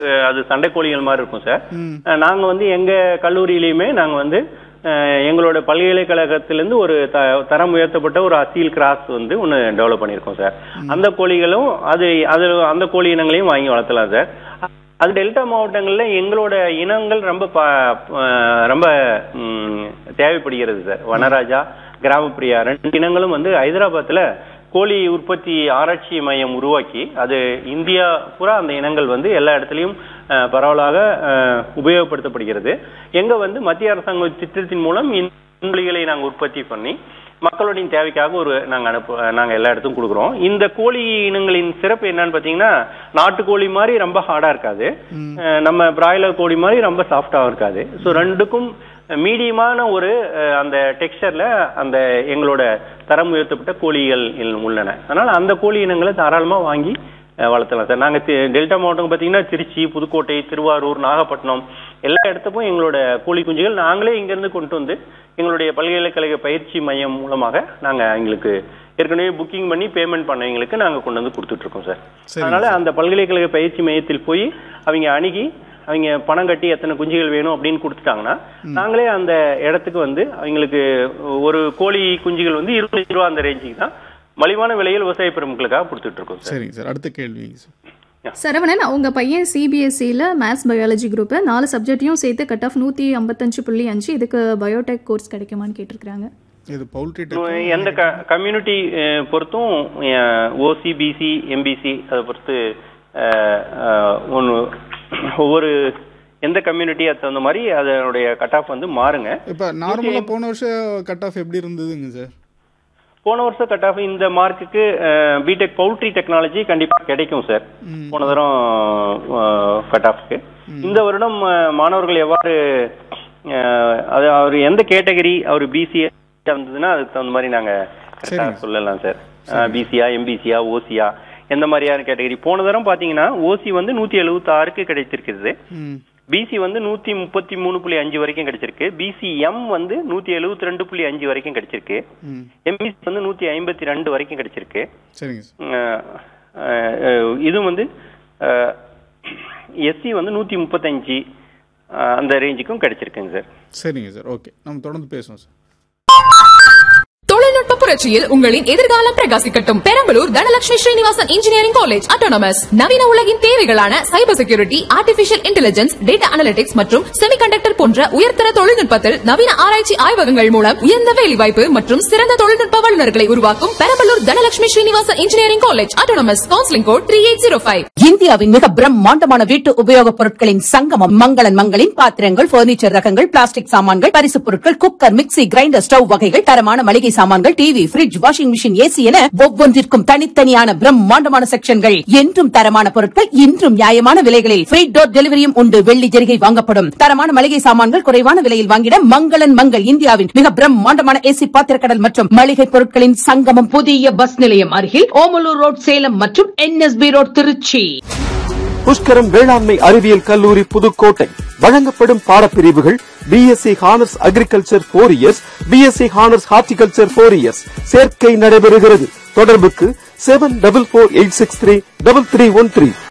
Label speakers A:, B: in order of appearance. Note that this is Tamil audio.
A: அஹ், அது சண்டை கோழிகள் மாதிரி இருக்கும் சார்
B: ம்
A: அஹ், நாங்க வந்து எங்க கல்லூரியிலயுமே நாங்க வந்து அஹ், எங்களோட பல்கலைக்கழகத்திலிருந்து ஒரு த- தரம் உயர்த்தப்பட்ட ஒரு அசீல் கிராஸ் வந்து ஒன்னு டெவலப் பண்ணியிருக்கோம் சார் அந்த கோழிகளும் அது அது அந்த கோழி இனங்களையும் வாங்கி வளர்த்தலாம் சார் அது டெல்டா மாவட்டங்கள்ல எங்களோட இனங்கள் ரொம்ப ப- அஹ், ரொம்ப ம், தேவைப்படுகிறது சார் வனராஜா கிராமப்பிரியா ரெண்டு இனங்களும் வந்து ஹைதராபாத்ல கோழி உற்பத்தி ஆராய்ச்சி மையம் உருவாக்கி அது இந்தியா பூரா அந்த இனங்கள் வந்து எல்லா இடத்துலயும் அஹ், பரவலாக அஹ், உபயோகப்படுத்தப்படுகிறது எங்க வந்து மத்திய அரசாங்க திட்டத்தின் மூலம் இந்த கோழிகளை நாங்க உற்பத்தி பண்ணி மக்களுடைய தேவைக்காக ஒரு நாங்க அனுப்பு நாங்க எல்லா இடத்துக்கும் கொடுக்குறோம் இந்த கோழி இனங்களின் சிறப்பு என்னன்னு பாத்தீங்கன்னா நாட்டுக்கோழி மாதிரி ரொம்ப ஹார்டா இருக்காது
B: ம்.
A: அஹ், நம்ம பிராய்லர் கோழி மாதிரி ரொம்ப சாஃப்டாவும் இருக்காது ஸோ ரெண்டுக்கும் மீடியமான ஒரு அஹ், அந்த டெக்ஸ்டர்ல அந்த எங்களோட தரம் உயர்த்தப்பட்ட கோழிகள் இல் உள்ளன அதனால அந்த கோழி இனங்களை தாராளமா வாங்கி அஹ், வளர்த்தலாம் சார் நாங்க தி- டெல்டா மாவட்டம் பாத்தீங்கன்னா திருச்சி புதுக்கோட்டை திருவாரூர் நாகப்பட்டினம் எல்லா இடத்துக்கும் எங்களோட கோழி குஞ்சுகள் நாங்களே இங்க இருந்து கொண்டு வந்து எங்களுடைய பல்கலைக்கழக பயிற்சி மையம் மூலமாக நாங்க எங்களுக்கு ஏற்கனவே புக்கிங் பண்ணி பேமெண்ட் பண்ணவங்களுக்கு நாங்க கொண்டு வந்து கொடுத்துட்டு இருக்கோம் சார்
B: சரிங்க
A: அதனால அந்த பல்கலைக்கழக பயிற்சி மையத்தில் போய் அவங்க அணுகி அவங்க பணம் கட்டி எத்தனை குஞ்சுகள் வேணும் அப்படின்னு கொடுத்துட்டாங்கன்னா நாங்களே அந்த இடத்துக்கு வந்து அவங்களுக்கு ஒரு கோழி குஞ்சுகள் வந்து இருபது ரூபா அந்த ரேஞ்சுக்கு தான் மலிவான விலையில் விவசாய பெருமக்களுக்காக கொடுத்துட்டு இருக்கோம் சார்
B: சரிங்க சார் அடுத்த கேள்விங்க சார்
C: சரவணன் உங்க பையன் சிபிஎஸ்சியில் மேத்ஸ் பயாலஜி குரூப் நாலு சப்ஜெக்ட்டையும் சேர்த்து கட் ஆஃப் நூற்றி ஐம்பத்தஞ்சு புள்ளி அஞ்சு இதுக்கு பயோடெக் கோர்ஸ் கிடைக்குமான்னு கேட்டிருக்காங்க
B: இது பவுல்ட்ரி
A: எந்த கம்யூனிட்டி பொறுத்தும் ஓசி பிசி எம்பிசி அதை பொறுத்து ஒன்று ஒவ்வொரு எந்த கம்யூனிட்டி அது தகுந்த மாதிரி அதனுடைய கட் ஆஃப் வந்து மாறுங்க
B: இப்போ நார்மலாக போன வருஷம் கட் ஆஃப் எப்படி இருந்ததுங்க சார்
A: போன வருஷம் கட் ஆஃப் இந்த மார்க்குக்கு பிடெக் பவுல்ட்ரி டெக்னாலஜி கண்டிப்பா கிடைக்கும் சார்
B: ம்.
A: போன தரம் கட் ஆஃப்க்கு இந்த வருடம் அஹ், மாணவர்கள் எவ்வாறு அஹ், அது அவர் எந்த கேட்டகரி அவர் பிசிஏ இருந்ததுன்னா அதுக்கு தகுந்த மாதிரி நாங்க correct ஆ
B: சரிங்க.
A: சொல்லலாம் சார் பிசியா எம்பிசியா ஓசியா எந்த மாதிரியான கேட்டகரி போன தரம் பாத்தீங்கன்னா ஓசி வந்து நூத்தி எழுபத்தி ஆறுக்கு கிடைத்திருக்கிறது
B: ம்
A: பிசி வந்து நூத்தி முப்பத்தி மூணு புள்ளி அஞ்சு வரைக்கும் கிடைச்சிருக்கு பிசிஎம் வந்து நூத்தி எழுபத்தி ரெண்டு புள்ளி அஞ்சு வரைக்கும் கிடைச்சிருக்கு
B: ம்
A: எம்பிசி வந்து நூத்தி ஐம்பத்தி ரெண்டு வரைக்கும் கிடைச்சிருக்கு
B: சரிங்க சார்
A: அஹ், அஹ், இது வந்து எஸ்சி வந்து நூத்தி முப்பத்தஞ்சு அஹ், அந்த ரேஞ்சுக்கும் கிடைச்சிருக்குங்க சார்
B: சரிங்க சார் ஓகே நம்ம தொடர்ந்து பேசுவோம் சார்
D: தொழில்நுட்ப புரட்சியில் உங்களின் எதிர்காலம் பிரகாசிக்கட்டும் Perambalur Dhanalakshmi Srinivasan engineering college autonomous நவீன உலகின் தேவைகளான cyber security artificial intelligence data analytics மற்றும் செமிகண்டக்டர் போன்ற உயர்தர தொழில்நுட்பத்தில் நவீன ஆராய்ச்சி ஆய்வகங்கள் மூலம் உயர்ந்த வேலைவாய்ப்பு மற்றும் சிறந்த தொழில்நுட்ப வல்லுநர்களை உருவாக்கும் Perambalur Dhanalakshmi Srinivasan engineering college autonomous counselling code three eight zero five
E: இந்தியாவின் மிக பிரம்மாண்டமான வீட்டு உபயோகப் பொருட்களின் சங்கமம் மங்களன் மங்களின் பாத்திரங்கள் பர்னிச்சர் ரகங்கள் பிளாஸ்டிக் சாமான்கள் பரிசுப் பொருட்கள் குக்கர் மிக்ஸி கிரைண்டர் ஸ்டவ் வகைகள் தரமான மளிகை சாமான்கள் TV fridge washing machine AC என ஒவ்வொன்றிற்கும் தனித்தனியான பிரம்மாண்டமான செக்ஷன்கள் என்றும் தரமான பொருட்கள் இன்றும் நியாயமான விலைகளில் ஃப்ரீ டோர் டெலிவரியும் உண்டு வெள்ளி ஜெரிகை வாங்கப்படும் தரமான மளிகை சாமான்கள் குறைவான விலையில் வாங்கிட மங்களன் மங்கள் இந்தியாவின் மிக பிரம்மாண்டமான ஏசி பாத்திரக்கடல் மற்றும் மளிகை பொருட்களின் சங்கமம் புதிய பஸ் நிலையம் அருகில் ஓமலூர் ரோட் சேலம் மற்றும் என்எஸ்பி ரோட் திருச்சி
F: புஷ்கரம் வேளாண்மை அறிவியல் கல்லூரி புதுக்கோட்டை வழங்கப்படும் பாடப்பிரிவுகள் BSc honours agriculture four years BSc honours horticulture four years சேர்க்கை நடைபெறுகிறது தொடர்புக்கு seven double four eight six three double three one three